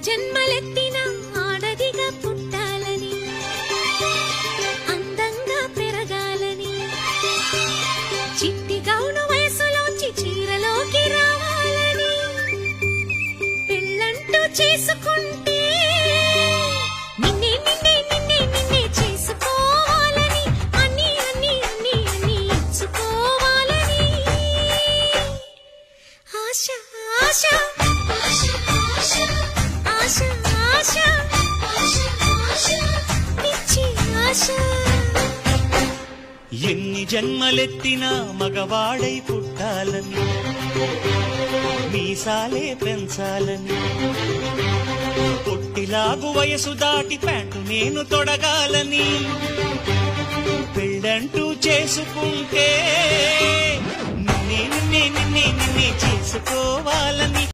జన్మలెత్తిన ఆడదిగా పుట్టాలని అందంగా పెరగాలని చిట్టి గౌను వయసులోంచి చీరలోకి రావాలని పెళ్ళంటూ చేసుకుంటే నిన్నే నిన్నే నిన్నే నిన్నే చేసుకోవాలని అన్ని అన్ని అన్ని అన్ని ఇచ్చుకోవాలని ఆశ ఆశ ఆశ ఆశ ఆశ ఆశ పిచ్చి ఆశ ఎన్ని జన్మలెత్తినా మగవాడై పుట్టాలని మీసాలే పెంచాలని పొట్టిలాగు వయసు దాటి ప్యాంటు నేను తొడగాలని పెళ్ళంటూ చేసుకుంటే నిన్నే నిన్నే నిన్నే నిన్నే చేసుకోవాలని